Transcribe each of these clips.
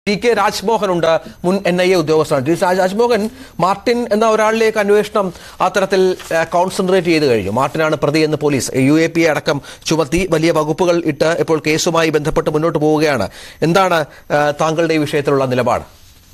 T K Rajmohan ഉണ്ട് മുൻ N I A ഉദ്യോഗസ്ഥനാണ് ടി രാജ് രാജ്മോഹൻ മാർട്ടിൻ എന്ന ഒരാളിലേക്ക് അന്വേഷണം അത്തരത്തിൽ കോൺസെൻട്രേറ്റ് ചെയ്ത് കഴിഞ്ഞു മാർട്ടിനാണ് പ്രതി എന്ന് പോലീസ് യു എ പി അടക്കം ചുമത്തി വലിയ വകുപ്പുകൾ ഇട്ട് ഇപ്പോൾ കേസുമായി ബന്ധപ്പെട്ട് മുന്നോട്ട് പോവുകയാണ് എന്താണ് ആ, താങ്കളുടെ ഈ വിഷയത്തിലുള്ള നിലപാട്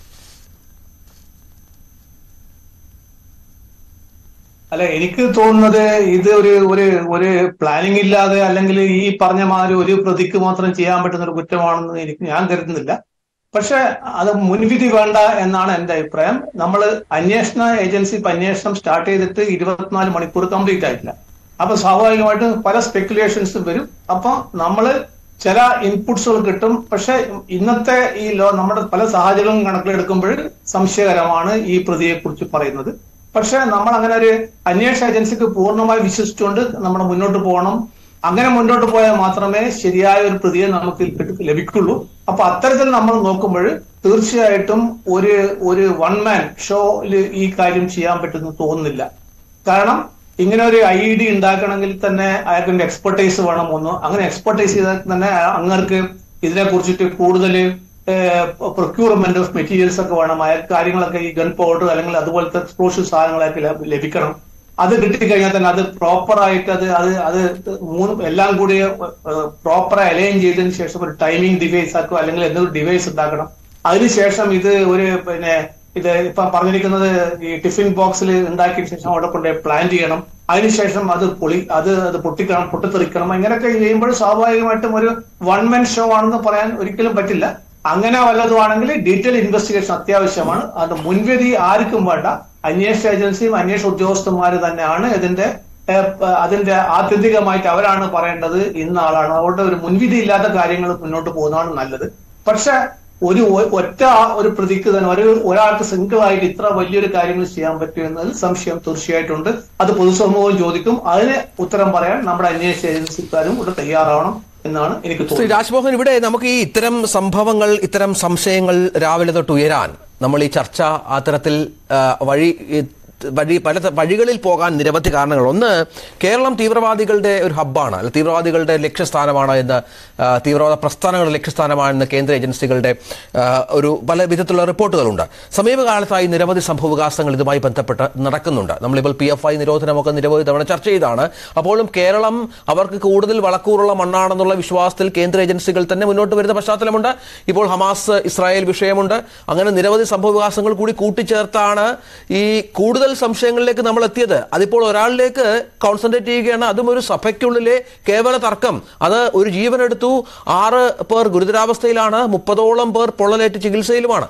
അല്ല എനിക്ക് തോന്നുന്നത് ഇത് ഒരു ഒരു ഒരു പ്ലാനിങ് ഇല്ലാതെ അല്ലെങ്കിൽ ഈ പറഞ്ഞ മാതിരി ഒരു പ്രതിക്ക് മാത്രം ചെയ്യാൻ പറ്റുന്ന ഒരു കുറ്റമാണെന്ന് എനിക്ക് ഞാൻ കരുതുന്നില്ല പക്ഷെ അത് മുൻവിധി വേണ്ട എന്നാണ് എന്റെ അഭിപ്രായം നമ്മൾ അന്വേഷണ ഏജൻസി ഇപ്പൊ അന്വേഷണം സ്റ്റാർട്ട് ചെയ്തിട്ട് ഇരുപത്തിനാല് മണിക്കൂർ കംപ്ലീറ്റ് ആയിട്ടില്ല അപ്പൊ സ്വാഭാവികമായിട്ടും പല സ്പെക്കുലേഷൻസും വരും അപ്പൊ നമ്മള് ചില ഇൻപുട്സുകൾ കിട്ടും പക്ഷെ ഇന്നത്തെ ഈ ലോ നമ്മുടെ പല സാഹചര്യങ്ങളും കണക്കിലെടുക്കുമ്പോൾ സംശയകരമാണ് ഈ പ്രതിയെ കുറിച്ച് പറയുന്നത് പക്ഷെ നമ്മൾ അങ്ങനെ ഒരു അന്വേഷണ ഏജൻസിക്ക് പൂർണ്ണമായി വിശ്വസിച്ചുകൊണ്ട് നമ്മൾ മുന്നോട്ട് പോകണം അങ്ങനെ മുന്നോട്ട് പോയാൽ മാത്രമേ ശരിയായ ഒരു പ്രതിയെ നമുക്ക് കിട്ട- ലഭിക്കുള്ളൂ അപ്പൊ അത്തരത്തിൽ നമ്മൾ നോക്കുമ്പോൾ തീർച്ചയായിട്ടും ഒരു ഒരു വൺ മാൻ ഷോയിൽ ഈ കാര്യം ചെയ്യാൻ പറ്റുമെന്ന് തോന്നുന്നില്ല കാരണം ഇങ്ങനെ ഒരു ഐ ഡി ഉണ്ടാക്കണമെങ്കിൽ തന്നെ അയാൾക്ക് ഒരു എക്സ്പെർട്ടൈസ് വേണം ഒന്ന് അങ്ങനെ എക്സ്പെർട്ടൈസ് ചെയ്താൽ തന്നെ അങ്ങർക്ക് ഇതിനെ കുറിച്ചിട്ട് കൂടുതൽ പ്രൊക്യൂർമെന്റ് ഓഫ് മെറ്റീരിയൽസ് ഒക്കെ വേണം അയാൾക്ക് കാര്യങ്ങളൊക്കെ ഈ ഗൺ പൗഡർ അല്ലെങ്കിൽ അതുപോലത്തെ എക്സ്പ്ലോഷൻ സാധനങ്ങളൊക്കെ ലഭ- ലഭിക്കണം അത് കിട്ടിക്കഴിഞ്ഞാൽ തന്നെ അത് പ്രോപ്പർ ആയിട്ട് അത് അത് അത് മൂന്ന് എല്ലാം കൂടി പ്രോപ്പർ അലൈൻ ചെയ്തതിനു ശേഷം ഒരു ടൈമിംഗ് ഡിവൈസ് ആക്കുക അല്ലെങ്കിൽ എന്തൊരു ഡിവൈസ് ഉണ്ടാക്കണം അതിനുശേഷം ഇത് ഒരു പിന്നെ ഇത് ഇപ്പൊ പറഞ്ഞിരിക്കുന്നത് ഈ ടിഫിൻ ബോക്സിൽ ഉണ്ടാക്കിയ ശേഷം അവിടെ കൊണ്ട് പ്ലാൻ ചെയ്യണം അതിനുശേഷം അത് പൊളി അത് അത് പൊട്ടിക്കണം പൊട്ടിത്തെറിക്കണം ഇങ്ങനെയൊക്കെ ചെയ്യുമ്പോൾ സ്വാഭാവികമായിട്ടും ഒരു വൺ മെൻ ഷോ ആണെന്ന് പറയാൻ ഒരിക്കലും പറ്റില്ല അങ്ങനെ വല്ലതുമാണെങ്കിൽ ഡീറ്റെയിൽ ഇൻവെസ്റ്റിഗേഷൻ അത്യാവശ്യമാണ് അത് മുൻവിധി ആർക്കും വേണ്ട അന്വേഷണ ഏജൻസിയും അന്വേഷണ ഉദ്യോഗസ്ഥന്മാര് തന്നെയാണ് ഇതിന്റെ ഏഹ്, പ- അതിന്റെ ആത്യന്തികമായിട്ട് അവരാണ് പറയേണ്ടത് ഇന്ന ആളാണ് അതുകൊണ്ട് ഒരു മുൻവിധി ഇല്ലാത്ത കാര്യങ്ങൾ മുന്നോട്ട് പോകുന്നതാണ് നല്ലത് പക്ഷെ ഒരു ഒ- ഒറ്റ ആ- ഒരു പ്രതിക്ക് തന്നെ ഒരു ഒരാൾക്ക് സിംഗിൾ ആയിട്ട് ഇത്ര വലിയൊരു കാര്യങ്ങൾ ചെയ്യാൻ പറ്റും എന്നതിൽ സംശയം തീർച്ചയായിട്ടുണ്ട് അത് പൊതുസമൂഹം ചോദിക്കും അതിന് ഉത്തരം പറയാൻ നമ്മുടെ അന്വേഷണ ഏജൻസിക്കാരും ഇവിടെ തയ്യാറാവണം എന്നാണ് എനിക്ക് ശ്രീ തോന്നുന്നത് രാജ്മോഹൻ ഇവിടെ നമുക്ക് ഈ ഇത്തരം സംഭവങ്ങൾ ഇത്തരം സംശയങ്ങൾ രാവിലെ തൊട്ട് ഉയരാൻ നമ്മൾ ഈ ചർച്ച അത്തരത്തിൽ ആ, വഴി ഈ വഴി പല ത- വഴികളിൽ പോകാൻ നിരവധി കാരണങ്ങൾ ഒന്ന് കേരളം തീവ്രവാദികളുടെ ഒരു ഹബ്ബാണ് അല്ല തീവ്രവാദികളുടെ ലക്ഷ്യസ്ഥാനമാണ് എന്ന് ആ, തീവ്രവാദ പ്രസ്ഥാനങ്ങളുടെ ലക്ഷ്യസ്ഥാനമാണെന്ന് കേന്ദ്ര ഏജൻസികളുടെ ആ, ഒരു പല വിധത്തിലുള്ള റിപ്പോർട്ടുകളുണ്ട് സമീപകാലത്തായി നിരവധി സംഭവവികാസങ്ങൾ ഇതുമായി ബന്ധപ്പെട്ട് നടക്കുന്നുണ്ട് നമ്മളിപ്പോൾ പി എഫ് ഐ നിരോധനമൊക്കെ നിരവധി തവണ ചർച്ച ചെയ്താണ് അപ്പോഴും കേരളം അവർക്ക് കൂടുതൽ വളക്കൂറുള്ള മണ്ണാണെന്നുള്ള വിശ്വാസത്തിൽ കേന്ദ്ര ഏജൻസികൾ തന്നെ മുന്നോട്ട് വരുന്ന പശ്ചാത്തലമുണ്ട് ഇപ്പോൾ ഹമാസ് ഇസ്രായേൽ വിഷയമുണ്ട് അങ്ങനെ നിരവധി സംഭവവികാസങ്ങൾ കൂടി കൂട്ടിച്ചേർത്താണ് ഈ കൂടുതൽ സംശയങ്ങളിലേക്ക് നമ്മൾ എത്തിയത് അതിപ്പോൾ ഒരാളിലേക്ക് കോൺസെൻട്രേറ്റ് ചെയ്യുകയാണ് അതും ഒരു സഭയ്ക്കുള്ളിലെ കേവല തർക്കം അത് ഒരു ജീവനെടുത്തു ആറ് പേർ ഗുരുതരാവസ്ഥയിലാണ് മുപ്പതോളം പേർ പൊള്ളലേറ്റ് ചികിത്സയിലുമാണ്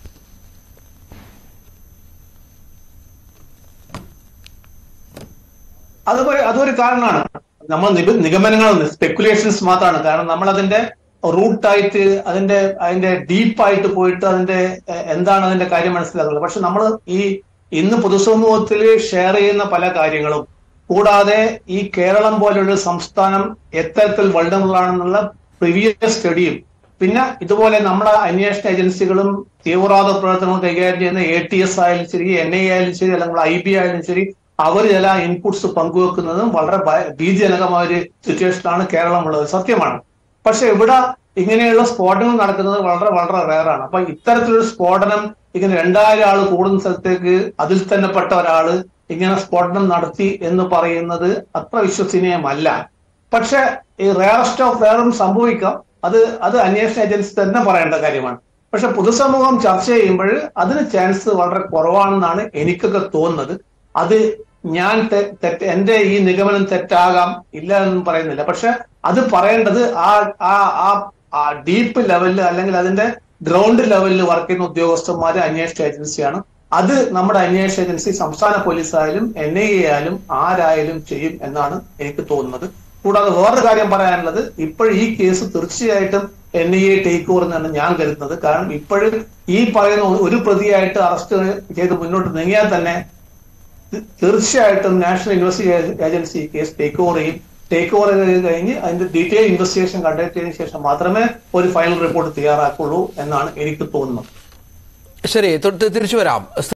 അതൊരു അതൊരു കാരണമാണ് നമ്മൾ നിഗ- നിഗമനങ്ങൾ സ്പെക്കുലേഷൻസ് മാത്രമാണ് കാരണം നമ്മൾ അതിന്റെ റൂട്ടായിട്ട് അതിന്റെ അതിന്റെ ഡീപ്പായിട്ട് പോയിട്ട് അതിന്റെ എ- എന്താണ് അതിന്റെ കാര്യം മനസ്സിലാക്കുന്നത് പക്ഷെ നമ്മൾ ഈ ഇന്ന് പൊതുസമൂഹത്തിൽ ഷെയർ ചെയ്യുന്ന പല കാര്യങ്ങളും കൂടാതെ ഈ കേരളം പോലുള്ള സംസ്ഥാനം എത്തരത്തിൽ വളർന്നതാണെന്നുള്ള പ്രീവിയസ് സ്റ്റഡിയും പിന്നെ ഇതുപോലെ നമ്മളെ അന്വേഷണ ഏജൻസികളും തീവ്രവാദ പ്രവർത്തനങ്ങൾ കൈകാര്യം ചെയ്യുന്ന എ ടി എസ് ആയാലും ശരി എൻ ഐ ആയാലും ശരി അല്ലെങ്കിൽ ഐ ബി ആയാലും ശരി അവർ ചില ഇൻപുട്സ് പങ്കുവെക്കുന്നതും വളരെ ഭയ- ഭീതിജനകമായ ഒരു സിറ്റുവേഷനാണ് കേരളം ഉള്ളത് സത്യമാണ് പക്ഷെ ഇവിടെ ഇങ്ങനെയുള്ള സ്ഫോടനങ്ങൾ നടക്കുന്നത് വളരെ വളരെ റയറാണ് അപ്പൊ ഇത്തരത്തിലൊരു സ്ഫോടനം ഇങ്ങനെ രണ്ടായിരം ആള് കൂടുന്ന സ്ഥലത്തേക്ക് അതിൽ തന്നെ പെട്ട ഒരാള് ഇങ്ങനെ സ്ഫോടനം നടത്തി എന്ന് പറയുന്നത് അത്ര വിശ്വസനീയമല്ല പക്ഷെ ഈ റയറസ്റ്റ് ഓഫ് റയറും സംഭവിക്കാം അത് അത് അന്വേഷണ ഏജൻസി തന്നെ പറയേണ്ട കാര്യമാണ് പക്ഷെ പൊതുസമൂഹം ചർച്ച ചെയ്യുമ്പോൾ അതിന് ചാൻസ് വളരെ കുറവാണെന്നാണ് എനിക്കൊക്കെ തോന്നുന്നത് അത് ഞാൻ തെ- തെറ്റ് എന്റെ ഈ നിഗമനം തെറ്റാകാം ഇല്ല എന്നും പറയുന്നില്ല പക്ഷെ അത് പറയേണ്ടത് ആ ആ ആ- ആ ഡീപ്പ് ലെവലിൽ അല്ലെങ്കിൽ അതിന്റെ ഗ്രൗണ്ട് ലെവലിൽ വർക്ക് ചെയ്യുന്ന ഉദ്യോഗസ്ഥന്മാര് അന്വേഷണ ഏജൻസിയാണ് അത് നമ്മുടെ അന്വേഷണ ഏജൻസി സംസ്ഥാന പോലീസ് ആയാലും എൻ ഐ എ ആയാലും ആരായാലും ചെയ്യും എന്നാണ് എനിക്ക് തോന്നുന്നത് കൂടാതെ വേറൊരു കാര്യം പറയാനുള്ളത് ഇപ്പോൾ ഈ കേസ് തീർച്ചയായിട്ടും N I A take over എന്നാണ് ഞാൻ കരുതുന്നത് കാരണം ഇപ്പോഴും ഈ പറയുന്ന ഒരു പ്രതിയായിട്ട് അറസ്റ്റ് ചെയ്ത് മുന്നോട്ട് നീങ്ങിയാൽ തന്നെ തി- തീർച്ചയായിട്ടും നാഷണൽ ഇൻവെസ്റ്റിഗേഷൻ ഏജൻസി ഈ കേസ് ടേക്ക് ഓവർ ചെയ്യും ടേക്ക് ഓവർ ചെയ്ത് കഴിഞ്ഞ് അതിന്റെ ഡീറ്റെയിൽ ഇൻവെസ്റ്റിഗേഷൻ കണ്ടക്ട് ചെയ്തതിനു ശേഷം മാത്രമേ ഒരു ഫൈനൽ റിപ്പോർട്ട് തയ്യാറാക്കുള്ളൂ എന്നാണ് എനിക്ക് തോന്നുന്നത് ശരി തൊട്ട് തിരിച്ചു വരാം